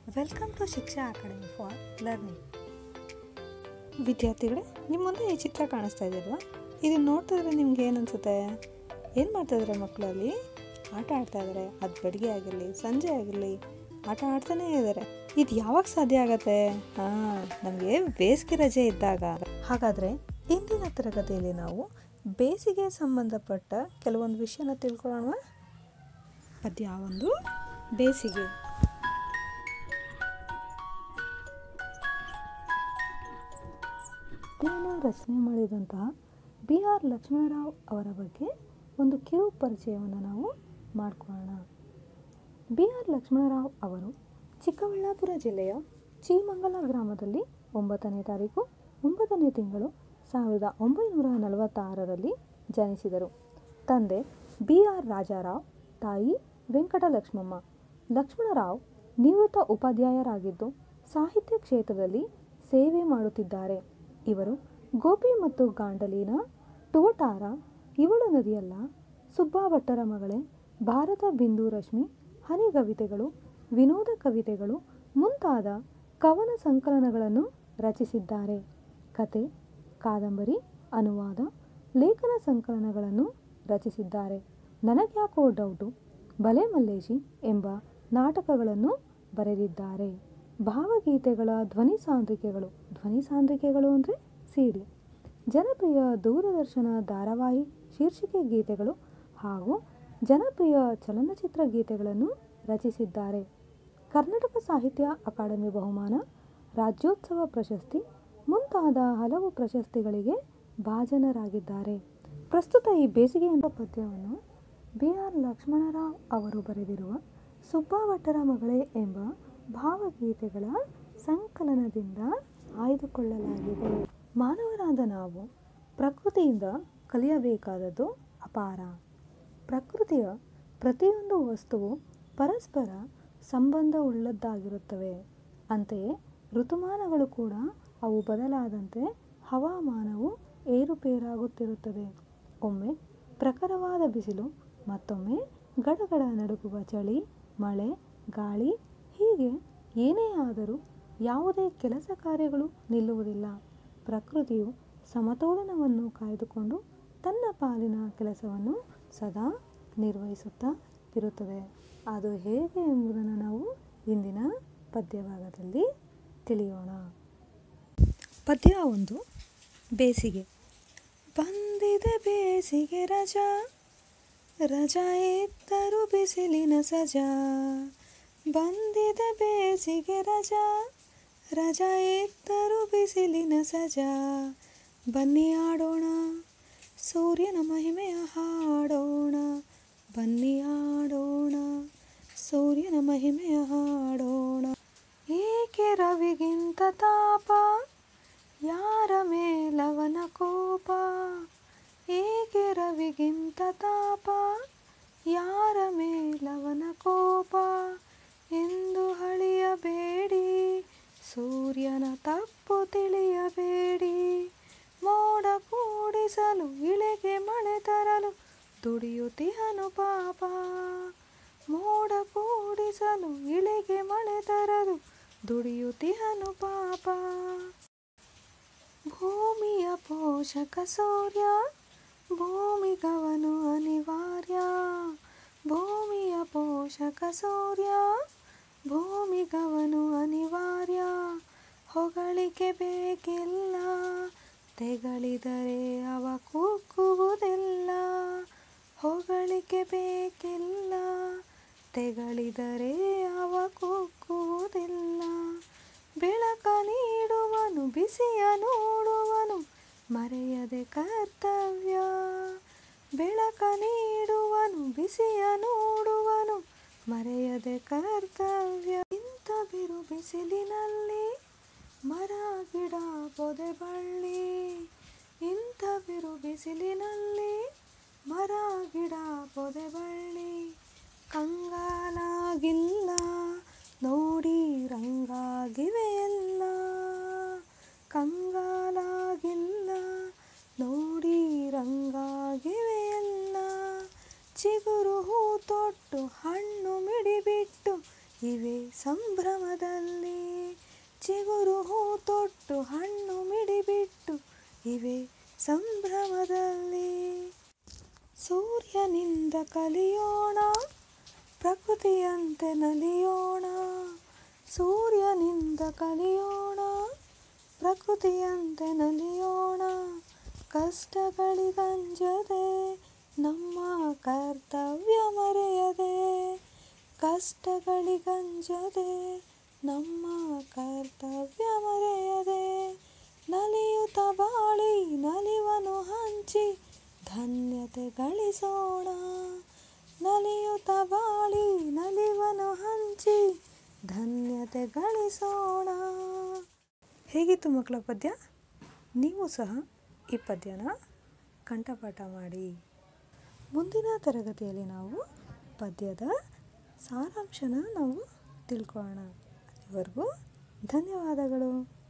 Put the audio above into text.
welcome to Shiksha academy for learning ವಿದ್ಯಾರ್ಥಿಗಳೇ ನಿಮ್ಮ ಮುಂದೆ ಈ ಚಿತ್ರ ಕಾಣಿಸ್ತಾ ಇದೆಯಲ್ವಾ ಇದನ್ನು ನೋಡ್ತಾ ಇದ್ರೆ ನಿಮ್ಗೆ ಏನು ಅನಿಸುತ್ತೆ ಏನು ಮಾಡ್ತಾ ಇದ್ದಾರೆ ಮಕ್ಕಳು ಅಲ್ಲಿ ಆಟ ಆಡ್ತಾ ಇದ್ದಾರೆ ಅದು ಬೆಳಗ್ಗೆ ಆಗಿರಲಿ ಸಂಜೆ ಆಗಿರಲಿ ಆಟ ಆಡ್ತಾನೇ ಇದ್ದಾರೆ ಇದು ಯಾವಾಗ ಸಾಧ್ಯ ಆಗತ್ತೆ ಹಾಂ ನಮಗೆ ಬೇಸಿಗೆ ರಜೆ ಇದ್ದಾಗ ಹಾಗಾದರೆ ಇಂದಿನ ತರಗತಿಯಲ್ಲಿ ನಾವು ಬೇಸಿಗೆ ಸಂಬಂಧಪಟ್ಟ ಕೆಲವೊಂದು ವಿಷಯನ ತಿಳ್ಕೊಳ್ಳೋಣ ಪದ್ಯ ಒಂದು ಬೇಸಿಗೆ ಪದ್ಯನ ರಚನೆ ಮಾಡಿದಂತಹ ಬಿ ಆರ್ ಲಕ್ಷ್ಮಣರಾವ್ ಅವರ ಬಗ್ಗೆ ಒಂದು ಕಿರು ಪರಿಚಯವನ್ನು ನಾವು ಮಾಡ್ಕೊಳ್ಳೋಣ ಬಿ ಆರ್ ಲಕ್ಷ್ಮಣರಾವ್ ಅವರು ಚಿಕ್ಕಬಳ್ಳಾಪುರ ಜಿಲ್ಲೆಯ ಚೀಮಂಗಲ ಗ್ರಾಮದಲ್ಲಿ ಒಂಬತ್ತನೇ ತಾರೀಕು ಒಂಬತ್ತನೇ ತಿಂಗಳು ಸಾವಿರದ ಒಂಬೈನೂರ ನಲವತ್ತಾರರಲ್ಲಿ ಜನಿಸಿದರು ತಂದೆ ಬಿ ಆರ್ ರಾಜಾರಾವ್ ತಾಯಿ ವೆಂಕಟಲಕ್ಷ್ಮಮ್ಮ ಲಕ್ಷ್ಮಣರಾವ್ ನಿವೃತ್ತ ಉಪಾಧ್ಯಾಯರಾಗಿದ್ದು ಸಾಹಿತ್ಯ ಕ್ಷೇತ್ರದಲ್ಲಿ ಸೇವೆ ಮಾಡುತ್ತಿದ್ದಾರೆ ಇವರು ಗೋಪಿ ಮತ್ತು ಗಾಂಡಲೀನ ಟುವಟಾರ ಇವಳು ನದಿಯಲ್ಲ ಸುಬ್ಬಾ ಭಟ್ಟರ ಮಗಳೇ ಭಾರತ ಬಿಂದು ರಶ್ಮಿ ಹನಿಗವಿತೆಗಳು ವಿನೋದ ಕವಿತೆಗಳು ಮುಂತಾದ ಕವನ ಸಂಕಲನಗಳನ್ನು ರಚಿಸಿದ್ದಾರೆ ಕತೆ ಕಾದಂಬರಿ ಅನುವಾದ ಲೇಖನ ಸಂಕಲನಗಳನ್ನು ರಚಿಸಿದ್ದಾರೆ ನನಗ್ಯಾಕೋ ಡೌಟು ಬಲೆ ಮಲ್ಲೇಶಿ ಎಂಬ ನಾಟಕಗಳನ್ನು ಬರೆದಿದ್ದಾರೆ ಭಾವಗೀತೆಗಳ ಧ್ವನಿ ಸಾಂದ್ರಿಕೆಗಳು ಧ್ವನಿ ಸಾಂದ್ರಿಕೆಗಳು ಅಂದರೆ ಸಿಡಿ ಜನಪ್ರಿಯ ದೂರದರ್ಶನ ಧಾರಾವಾಹಿ ಶೀರ್ಷಿಕೆ ಗೀತೆಗಳು ಹಾಗೂ ಜನಪ್ರಿಯ ಚಲನಚಿತ್ರ ಗೀತೆಗಳನ್ನು ರಚಿಸಿದ್ದಾರೆ ಕರ್ನಾಟಕ ಸಾಹಿತ್ಯ ಅಕಾಡೆಮಿ ಬಹುಮಾನ ರಾಜ್ಯೋತ್ಸವ ಪ್ರಶಸ್ತಿ ಮುಂತಾದ ಹಲವು ಪ್ರಶಸ್ತಿಗಳಿಗೆ ಭಾಜನರಾಗಿದ್ದಾರೆ ಪ್ರಸ್ತುತ ಈ ಬೇಸಿಗೆ ಎಂಬ ಪದ್ಯವನ್ನು ಬಿ ಆರ್ ಲಕ್ಷ್ಮಣರಾವ್ ಅವರು ಬರೆದಿರುವ ಸುಬ್ಬಾಭಟ್ಟರ ಮಗಳೇ ಎಂಬ ಭಾವಗೀತೆಗಳ ಸಂಕಲನದಿಂದ ಆಯ್ದುಕೊಳ್ಳಲಾಗಿದೆ ಮಾನವರಾದ ನಾವು ಪ್ರಕೃತಿಯಿಂದ ಕಲಿಯಬೇಕಾದದ್ದು ಅಪಾರ ಪ್ರಕೃತಿಯ ಪ್ರತಿಯೊಂದು ವಸ್ತುವು ಪರಸ್ಪರ ಸಂಬಂಧವುಳ್ಳದ್ದಾಗಿರುತ್ತವೆ ಅಂತೆಯೇ ಋತುಮಾನಗಳು ಕೂಡ ಅವು ಬದಲಾದಂತೆ ಹವಾಮಾನವು ಏರುಪೇರಾಗುತ್ತಿರುತ್ತದೆ ಒಮ್ಮೆ ಪ್ರಖರವಾದ ಬಿಸಿಲು ಮತ್ತೊಮ್ಮೆ ಗಡಗಡ ನಡುಗುವ ಚಳಿ ಮಳೆ ಗಾಳಿ ಹೀಗೆ ಏನೇ ಆದರೂ ಯಾವುದೇ ಕೆಲಸ ಕಾರ್ಯಗಳು ನಿಲ್ಲುವುದಿಲ್ಲ ಪ್ರಕೃತಿಯು ಸಮತೋಲನವನ್ನು ಕಾಯ್ದುಕೊಂಡು ತನ್ನ ಪಾಲಿನ ಕೆಲಸವನ್ನು ಸದಾ ನಿರ್ವಹಿಸುತ್ತಾ ಇರುತ್ತದೆ ಅದು ಹೇಗೆ ಎಂಬುದನ್ನು ನಾವು ಇಂದಿನ ಪದ್ಯಭಾಗದಲ್ಲಿ ತಿಳಿಯೋಣ ಪದ್ಯ ಒಂದು ಬೇಸಿಗೆ ಬಂದಿದೆ ಬೇಸಿಗೆ ರಜಾ ರಜಾ ಇದ್ದರು ಬಿಸಿಲಿನ ಸಜಾ ಬಂದಿದೆ ಬೇಸಿಗೆ ರಜಾ ರಜಾ ಇದ್ದರು ಬಿಸಿಲಿನ ಸಜಾ ಬನ್ನಿ ಆಡೋಣ ಸೂರ್ಯನ ಮಹಿಮೆಯ ಹಾಡೋಣ ಬನ್ನಿ ಆಡೋಣ ಸೂರ್ಯನ ಮಹಿಮೆಯ ಹಾಡೋಣ ಏಕೆ ರವಿಗಿಂತ ತಾಪ ಯಾರ ಮೇಲವನ ಕೋಪ ಏಕೆ ರವಿಗಿಂತ ತಾಪ ಯಾರ ಮೇಲವನ ಕೋಪ ಎಂದು ಹಳಿಯಬೇಡಿ ಸೂರ್ಯನ ತಪ್ಪು ತಿಳಿಯಬೇಡಿ ಮೋಡ ಕೂಡಿಸಲು ಇಳೆಗೆ ಮಳೆ ತರಲು ದುಡಿಯುತ್ತಿಹನು ಪಾಪ ಮೋಡ ಕೂಡಿಸಲು ಇಳೆಗೆ ಮಳೆ ತರಲು ದುಡಿಯುತ್ತಿಹನು ಪಾಪ ಭೂಮಿಯ ಪೋಷಕ ಸೂರ್ಯ ಭೂಮಿಗವನು ಅನಿವಾರ್ಯ ಭೂಮಿಯ ಪೋಷಕ ಸೂರ್ಯ ಭೂಮಿಗವನು ಅನಿವಾರ್ಯ ಹೊಗಳಿಕೆ ಬೇಕಿಲ್ಲ ತೆಗಳಿದರೆ ಅವ ಕುಕ್ಕುವುದಿಲ್ಲ ಹೊಗಳಿಕೆ ಬೇಕಿಲ್ಲ ತೆಗಳಿದರೆ ಅವ ಕುಕ್ಕುವುದಿಲ್ಲ ಬೆಳಕ ನೀಡುವನು ಬಿಸಿಯ ನೋಡುವನು ಮರೆಯದೆ ಕರ್ತವ್ಯ ಬೆಳಕ ನೀಡುವನು ಬಿಸಿಯ ನೋಡುವನು ಮರೆಯದೆ ಕರ್ತವ್ಯ ಇಂಥ ಬಿರು ಬಿಸಿಲಿನಲ್ಲಿ ಮರ ಗಿಡ ಪೊದೆ ಬಳ್ಳಿ ಇಂಥ ಬಿರು ಬಿಸಿಲಿನಲ್ಲಿ ಮರ ಗಿಡ ಪೊದೆ ಬಳ್ಳಿ ಕಂಗಾಲಾಗಿಲ್ಲ ನೋಡಿ ರಂಗಾಗಿವೆ ಎಲ್ಲ ಕಂಗಾಲಾಗಿಲ್ಲ ನೋಡಿ ರಂಗಾಗಿವೆ ಎಲ್ಲ ಚಿಗುರು ಹೂ ತೊಟ್ಟು ಹಣ್ಣು ಮಿಡಿಬಿಟ್ಟು ಇವೆ ಸಂಭ್ರಮ ಸಂಭ್ರಮದಲ್ಲಿ ಚಿಗುರು ಹೂ ತೊಟ್ಟು ಹಣ್ಣು ಮಿಡಿಬಿಟ್ಟು ಇವೆ ಸಂಭ್ರಮದಲ್ಲಿ ಸೂರ್ಯನಿಂದ ಕಲಿಯೋಣ ಪ್ರಕೃತಿಯಂತೆ ನಲಿಯೋಣ ಸೂರ್ಯನಿಂದ ಕಲಿಯೋಣ ಪ್ರಕೃತಿಯಂತೆ ನಲಿಯೋಣ ಕಷ್ಟಗಳಿಗಂಜದೆ ನಮ್ಮ ಕರ್ತವ್ಯ ಮರೆಯದೆ ಕಷ್ಟಗಳಿಗಂಜದೆ ನಮ್ಮ ಕರ್ತವ್ಯ ಮರೆಯದೆ ನಲಿಯುತ್ತ ಬಾಳಿ ನಲಿವನು ಹಂಚಿ ಧನ್ಯತೆ ಗಳಿಸೋಣ ನಲಿಯುತ್ತ ಬಾಳಿ ನಲಿವನು ಹಂಚಿ ಧನ್ಯತೆ ಗಳಿಸೋಣ ಹೇಗಿತ್ತು ಮಕ್ಕಳ ಪದ್ಯ ನೀವು ಸಹ ಈ ಪದ್ಯನ ಕಂಠಪಾಠ ಮಾಡಿ ಮುಂದಿನ ತರಗತಿಯಲ್ಲಿ ನಾವು ಪದ್ಯದ ಸಾರಾಂಶನ ನಾವು ತಿಳ್ಕೊಳ್ಳೋಣ ಅಲ್ಲಿವರೆಗೂ ಧನ್ಯವಾದಗಳು